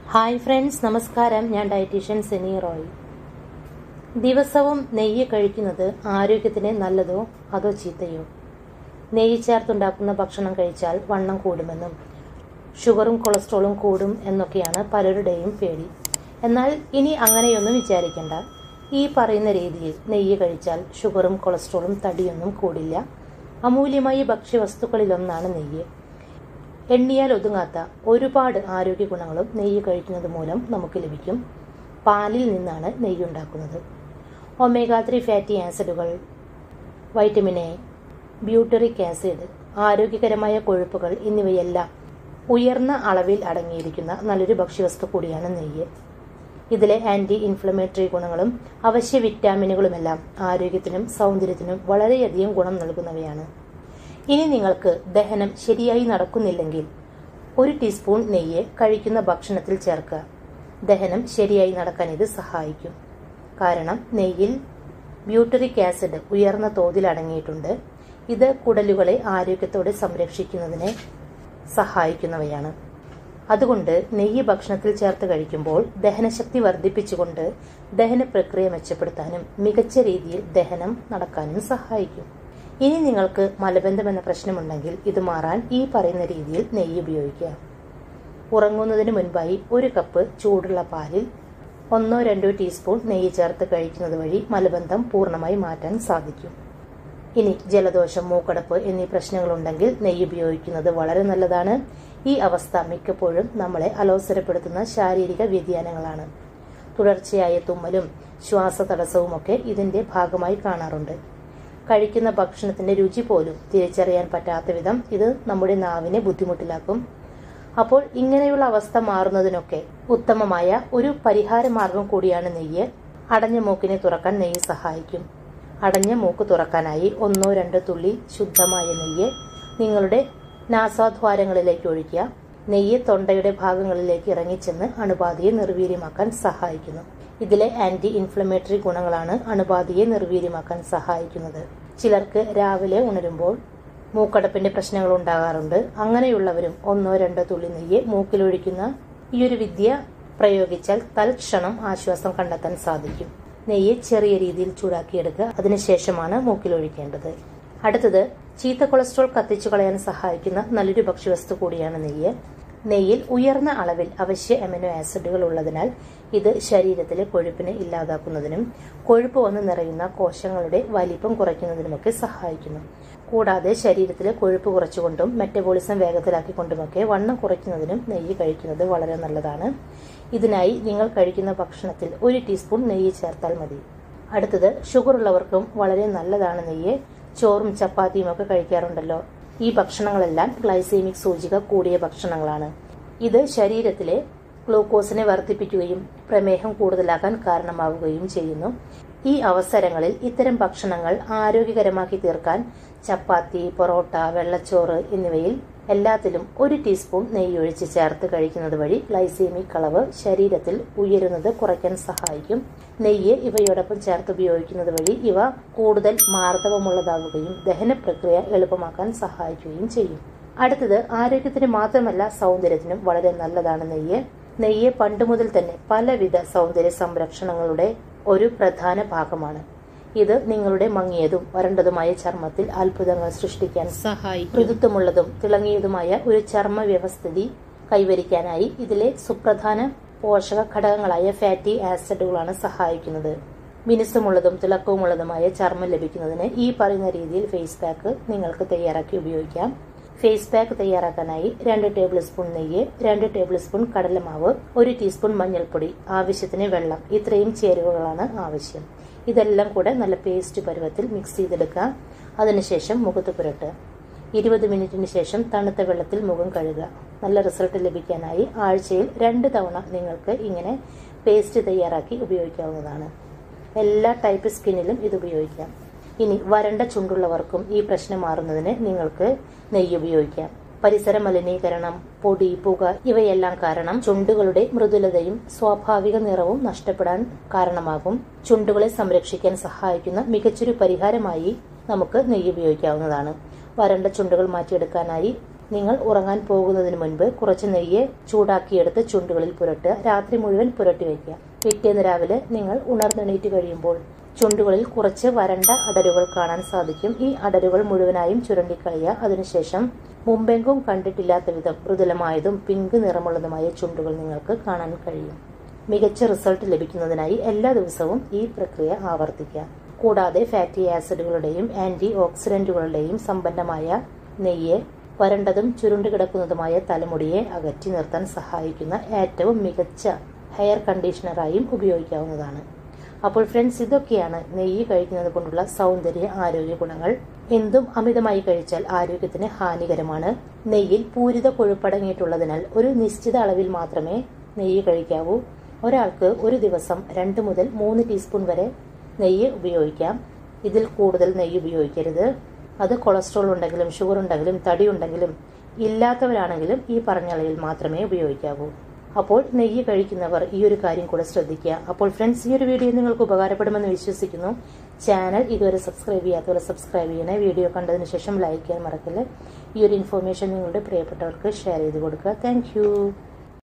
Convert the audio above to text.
hi friends നമസ്കാരം ഞാൻ dietitian സെനി Roy ദിവസവും നെയ്യ് കഴിക്കുന്നത് ആരോഗ്യത്തിന് നല്ലതോ അതോ ചീത്തയോ നെയ്യ് ചേർത്തുണ്ടാക്കുന്ന ഭക്ഷണം കഴിച്ചാൽ വണ്ണം കൂടുമെന്നും ഷുഗറും കൊളസ്ട്രോളും കൂടും എന്നൊക്കെയാണ് പലരുടെയും പേടി എന്നാൽ ഇനി അങ്ങനെയൊന്നും വിചാരിക്കേണ്ട ഈ പറയുന്ന രീതിയിൽ നെയ്യ് കഴിച്ചാൽ ഷുഗറും കൊളസ്ട്രോളും തടിയൊന്നും കൂടില്ല അമൂല്യമായ ഭക്ഷ്യവസ്തുക്കളിലൊന്നാണ് നെയ്യ് എണ്ണിയാൽ ഒതുങ്ങാത്ത ഒരുപാട് ആരോഗ്യ ഗുണങ്ങളും നെയ്യ് കഴിക്കുന്നത് മൂലം നമുക്ക് ലഭിക്കും പാലിൽ നിന്നാണ് നെയ്യ് ഉണ്ടാക്കുന്നത് ഒമേഗ ത്രീ ഫാറ്റി ആസിഡുകൾ വൈറ്റമിൻ എ ബ്യൂട്ടറിക് ആസിഡ് ആരോഗ്യകരമായ കൊഴുപ്പുകൾ എന്നിവയെല്ലാം ഉയർന്ന അളവിൽ അടങ്ങിയിരിക്കുന്ന നല്ലൊരു ഭക്ഷ്യവസ്തു കൂടിയാണ് നെയ്യ് ഇതിലെ ആന്റി ഇൻഫ്ലമേറ്ററി ഗുണങ്ങളും അവശ്യ വിറ്റാമിനുകളുമെല്ലാം ആരോഗ്യത്തിനും സൗന്ദര്യത്തിനും വളരെയധികം ഗുണം നൽകുന്നവയാണ് ഇനി നിങ്ങൾക്ക് ദഹനം ശരിയായി നടക്കുന്നില്ലെങ്കിൽ ഒരു ടീസ്പൂൺ നെയ്യ് കഴിക്കുന്ന ഭക്ഷണത്തിൽ ചേർക്കുക ദഹനം ശരിയായി നടക്കാൻ ഇത് സഹായിക്കും കാരണം നെയ്യിൽ ബ്യൂട്ടറിക് ആസിഡ് ഉയർന്ന തോതിൽ അടങ്ങിയിട്ടുണ്ട് ഇത് കുടലുകളെ ആരോഗ്യത്തോടെ സംരക്ഷിക്കുന്നതിനെ സഹായിക്കുന്നവയാണ് അതുകൊണ്ട് നെയ്യ് ഭക്ഷണത്തിൽ ചേർത്ത് കഴിക്കുമ്പോൾ ദഹനശക്തി വർദ്ധിപ്പിച്ചുകൊണ്ട് ദഹന പ്രക്രിയ മെച്ചപ്പെടുത്താനും മികച്ച രീതിയിൽ ദഹനം നടക്കാനും സഹായിക്കും ഇനി നിങ്ങൾക്ക് മലബന്ധം എന്ന പ്രശ്നമുണ്ടെങ്കിൽ ഇത് മാറാൻ ഈ പറയുന്ന രീതിയിൽ നെയ്യ് ഉപയോഗിക്കുക ഉറങ്ങുന്നതിന് മുൻപായി ഒരു കപ്പ് ചൂടുള്ള പാലിൽ ഒന്നോ രണ്ടോ ടീസ്പൂൺ നെയ്യ് ചേർത്ത് കഴിക്കുന്നത് വഴി മലബന്ധം പൂർണ്ണമായി മാറ്റാൻ സാധിക്കും ഇനി ജലദോഷം മൂക്കടപ്പ് എന്നീ പ്രശ്നങ്ങളുണ്ടെങ്കിൽ നെയ്യ് ഉപയോഗിക്കുന്നത് വളരെ നല്ലതാണ് ഈ അവസ്ഥ മിക്കപ്പോഴും നമ്മളെ അലോസരപ്പെടുത്തുന്ന ശാരീരിക വ്യതിയാനങ്ങളാണ് തുടർച്ചയായ തുമ്മലും ശ്വാസതടസ്സവുമൊക്കെ ഇതിന്റെ ഭാഗമായി കാണാറുണ്ട് കഴിക്കുന്ന ഭക്ഷണത്തിന്റെ രുചി പോലും തിരിച്ചറിയാൻ പറ്റാത്ത വിധം ഇത് നമ്മുടെ നാവിനെ ബുദ്ധിമുട്ടിലാക്കും അപ്പോൾ ഇങ്ങനെയുള്ള അവസ്ഥ മാറുന്നതിനൊക്കെ ഉത്തമമായ ഒരു പരിഹാര മാർഗം കൂടിയാണ് നെയ്യ് അടഞ്ഞ മൂക്കിനെ തുറക്കാൻ നെയ്യ് സഹായിക്കും അടഞ്ഞ മൂക്ക് തുറക്കാനായി ഒന്നോ രണ്ടോ തുള്ളി ശുദ്ധമായ നെയ്യ് നിങ്ങളുടെ നാസാദ്വാരങ്ങളിലേക്ക് ഒഴിക്കുക നെയ്യ് തൊണ്ടയുടെ ഭാഗങ്ങളിലേക്ക് ഇറങ്ങിച്ചെന്ന് അണുബാധയെ നിർവീര്യമാക്കാൻ സഹായിക്കുന്നു ഇതിലെ ആന്റി ഇൻഫ്ലമേറ്ററി ഗുണങ്ങളാണ് അണുബാധയെ നിർവീര്യമാക്കാൻ സഹായിക്കുന്നത് ചിലർക്ക് രാവിലെ ഉണരുമ്പോൾ മൂക്കടപ്പിന്റെ പ്രശ്നങ്ങൾ ഉണ്ടാകാറുണ്ട് അങ്ങനെയുള്ളവരും ഒന്നോ രണ്ടോ തുള്ളി നെയ്യ് മൂക്കിലൊഴിക്കുന്ന ഈ ഒരു വിദ്യ പ്രയോഗിച്ചാൽ തൽക്ഷണം ആശ്വാസം കണ്ടെത്താൻ സാധിക്കും നെയ്യ് ചെറിയ രീതിയിൽ ചൂടാക്കിയെടുക്കുക അതിനുശേഷമാണ് മൂക്കിലൊഴിക്കേണ്ടത് അടുത്തത് ചീത്ത കൊളസ്ട്രോൾ കത്തിച്ചു കളയാൻ സഹായിക്കുന്ന നല്ലൊരു ഭക്ഷ്യവസ്തു കൂടിയാണ് നെയ്യ് നെയ്യിൽ ഉയർന്ന അളവിൽ അവശ്യ അമിനോ ആസിഡുകൾ ഉള്ളതിനാൽ ഇത് ശരീരത്തിലെ കൊഴുപ്പിനെ ഇല്ലാതാക്കുന്നതിനും കൊഴുപ്പ് വന്ന് നിറയുന്ന കോശങ്ങളുടെ വലിപ്പം കുറയ്ക്കുന്നതിനുമൊക്കെ സഹായിക്കുന്നു കൂടാതെ ശരീരത്തിലെ കൊഴുപ്പ് കുറച്ചുകൊണ്ടും മെറ്റബോളിസം വേഗത്തിലാക്കിക്കൊണ്ടുമൊക്കെ വണ്ണം കുറയ്ക്കുന്നതിനും നെയ്യ് കഴിക്കുന്നത് വളരെ നല്ലതാണ് ഇതിനായി നിങ്ങൾ കഴിക്കുന്ന ഭക്ഷണത്തിൽ ഒരു ടീസ്പൂൺ നെയ്യ് ചേർത്താൽ മതി അടുത്തത് ഷുഗർ ഉള്ളവർക്കും വളരെ നല്ലതാണ് നെയ്യ് ചോറും ചപ്പാത്തിയും ഒക്കെ കഴിക്കാറുണ്ടല്ലോ ഈ ഭക്ഷണങ്ങളെല്ലാം ഗ്ലൈസീമിക് സൂചിക കൂടിയ ഭക്ഷണങ്ങളാണ് ഇത് ശരീരത്തിലെ ഗ്ലൂക്കോസിനെ വർദ്ധിപ്പിക്കുകയും പ്രമേഹം കൂടുതലാകാൻ കാരണമാവുകയും ചെയ്യുന്നു ഈ അവസരങ്ങളിൽ ഇത്തരം ഭക്ഷണങ്ങൾ ആരോഗ്യകരമാക്കി തീർക്കാൻ ചപ്പാത്തി പൊറോട്ട വെള്ളച്ചോറ് എന്നിവയിൽ എല്ലാത്തിലും ഒരു ടീസ്പൂൺ നെയ്യ് ഒഴിച്ച് ചേർത്ത് കഴിക്കുന്നത് വഴി ഗ്ലൈസീമിക് അളവ് ശരീരത്തിൽ ഉയരുന്നത് കുറയ്ക്കാൻ സഹായിക്കും നെയ്യ് ഇവയോടൊപ്പം ചേർത്ത് ഉപയോഗിക്കുന്നത് വഴി ഇവ കൂടുതൽ മാർദ്ദവമുള്ളതാവുകയും ദഹന പ്രക്രിയ എളുപ്പമാക്കാൻ സഹായിക്കുകയും ചെയ്യും അടുത്തത് ആരോഗ്യത്തിന് മാത്രമല്ല സൗന്ദര്യത്തിനും വളരെ നല്ലതാണ് നെയ്യ് നെയ്യ് പണ്ട് മുതൽ തന്നെ പലവിധ സൗന്ദര്യ സംരക്ഷണങ്ങളുടെ ഒരു പ്രധാന ഭാഗമാണ് ഇത് നിങ്ങളുടെ മങ്ങിയതും വരണ്ടതുമായ ചർമ്മത്തിൽ അത്ഭുതങ്ങൾ സൃഷ്ടിക്കാൻ സഹായിക്കും മൃദുത്വമുള്ളതും തിളങ്ങിയതുമായ ഒരു ചർമ്മ വ്യവസ്ഥിതി കൈവരിക്കാനായി ഇതിലെ സുപ്രധാന പോഷക ഘടകങ്ങളായ ഫാറ്റി ആസിഡുകളാണ് സഹായിക്കുന്നത് മിനുസമുള്ളതും തിളക്കവുമുള്ളതുമായ ചർമ്മം ലഭിക്കുന്നതിന് ഈ പറയുന്ന രീതിയിൽ ഫേസ് പാക്ക് നിങ്ങൾക്ക് തയ്യാറാക്കി ഉപയോഗിക്കാം ഫേസ് പാക്ക് തയ്യാറാക്കാനായി രണ്ട് ടേബിൾ സ്പൂൺ നെയ്യ് രണ്ട് ടേബിൾ സ്പൂൺ കടലമാവ് ഒരു ടീസ്പൂൺ മഞ്ഞൾപ്പൊടി ആവശ്യത്തിന് വെള്ളം ഇത്രയും ചേരുവകളാണ് ആവശ്യം ഇതെല്ലാം കൂടെ നല്ല പേസ്റ്റ് പരുവത്തിൽ മിക്സ് ചെയ്തെടുക്കുക അതിനുശേഷം മുഖത്ത് പുരട്ടുക ഇരുപത് മിനിറ്റിന് ശേഷം തണുത്ത വെള്ളത്തിൽ മുഖം കഴുകുക നല്ല റിസൾട്ട് ലഭിക്കാനായി ആഴ്ചയിൽ രണ്ട് തവണ നിങ്ങൾക്ക് ഇങ്ങനെ പേസ്റ്റ് തയ്യാറാക്കി ഉപയോഗിക്കാവുന്നതാണ് എല്ലാ ടൈപ്പ് സ്കിന്നിലും ഇത് ഉപയോഗിക്കാം ഇനി വരണ്ട ചുണ്ടുള്ളവർക്കും ഈ പ്രശ്നം മാറുന്നതിന് നിങ്ങൾക്ക് നെയ്യ് ഉപയോഗിക്കാം പരിസര മലിനീകരണം പൊടി പുക ഇവയെല്ലാം കാരണം ചുണ്ടുകളുടെ മൃദുലതയും സ്വാഭാവിക നിറവും നഷ്ടപ്പെടാൻ കാരണമാകും ചുണ്ടുകളെ സംരക്ഷിക്കാൻ സഹായിക്കുന്ന മികച്ചൊരു പരിഹാരമായി നമുക്ക് നെയ്യ് ഉപയോഗിക്കാവുന്നതാണ് വരണ്ട ചുണ്ടുകൾ മാറ്റിയെടുക്കാനായി നിങ്ങൾ ഉറങ്ങാൻ പോകുന്നതിന് മുൻപ് കുറച്ച് നെയ്യ് ചൂടാക്കിയെടുത്ത് ചുണ്ടുകളിൽ പുരട്ടുക രാത്രി മുഴുവൻ പുരട്ടി വയ്ക്കുക പിറ്റേന്ന് രാവിലെ നിങ്ങൾ ഉണർന്നെണീറ്റ് കഴിയുമ്പോൾ ചുണ്ടുകളിൽ കുറച്ച് വരണ്ട അടരുകൾ കാണാൻ സാധിക്കും ഈ അടരുകൾ മുഴുവനായും ചുരണ്ടിക്കളയുക അതിനുശേഷം മുമ്പെങ്കും കണ്ടിട്ടില്ലാത്ത വിധം മൃദുലമായതും പിങ്ക് നിറമുള്ളതുമായ ചുണ്ടുകൾ നിങ്ങൾക്ക് കാണാൻ കഴിയും മികച്ച റിസൾട്ട് ലഭിക്കുന്നതിനായി എല്ലാ ദിവസവും ഈ പ്രക്രിയ ആവർത്തിക്കുക കൂടാതെ ഫാറ്റി ആസിഡുകളുടെയും ആന്റി ഓക്സിഡന്റുകളുടെയും സമ്പന്നമായ നെയ്യ് വരണ്ടതും ചുരുണ്ടുകിടക്കുന്നതുമായ തലമുടിയെ അകറ്റി നിർത്താൻ സഹായിക്കുന്ന ഏറ്റവും മികച്ച ഹെയർ കണ്ടീഷണറായും ഉപയോഗിക്കാവുന്നതാണ് അപ്പോൾ ഫ്രണ്ട്സ് ഇതൊക്കെയാണ് നെയ്യ് കഴിക്കുന്നത് കൊണ്ടുള്ള സൗന്ദര്യ ആരോഗ്യ ഗുണങ്ങൾ എന്തും അമിതമായി കഴിച്ചാൽ ആരോഗ്യത്തിന് ഹാനികരമാണ് നെയ്യിൽ പൂരിത കൊഴുപ്പടങ്ങിയിട്ടുള്ളതിനാൽ ഒരു നിശ്ചിത അളവിൽ മാത്രമേ നെയ്യ് കഴിക്കാവൂ ഒരാൾക്ക് ഒരു ദിവസം രണ്ട് മുതൽ മൂന്ന് ടീസ്പൂൺ വരെ നെയ്യ് ഉപയോഗിക്കാം ഇതിൽ കൂടുതൽ നെയ്യ് ഉപയോഗിക്കരുത് അത് കൊളസ്ട്രോൾ ഉണ്ടെങ്കിലും ഷുഗർ ഉണ്ടെങ്കിലും തടി ഉണ്ടെങ്കിലും ഇല്ലാത്തവരാണെങ്കിലും ഈ പറഞ്ഞ അളവിൽ മാത്രമേ ഉപയോഗിക്കാവൂ അപ്പോൾ നെയ്യ് കഴിക്കുന്നവർ ഈ ഒരു കാര്യം കൂടെ ശ്രദ്ധിക്കുക അപ്പോൾ ഫ്രണ്ട്സ് ഈ ഒരു വീഡിയോ നിങ്ങൾക്ക് ഉപകാരപ്പെടുമെന്ന് വിശ്വസിക്കുന്നു ചാനൽ ഇതുവരെ സബ്സ്ക്രൈബ് ചെയ്യാത്തവരെ സബ്സ്ക്രൈബ് ചെയ്യണേ വീഡിയോ കണ്ടതിന് ശേഷം ലൈക്ക് ചെയ്യാൻ മറക്കല്ലേ ഈ ഒരു ഇൻഫോർമേഷൻ നിങ്ങളുടെ പ്രിയപ്പെട്ടവർക്ക് ഷെയർ ചെയ്ത് കൊടുക്കുക താങ്ക്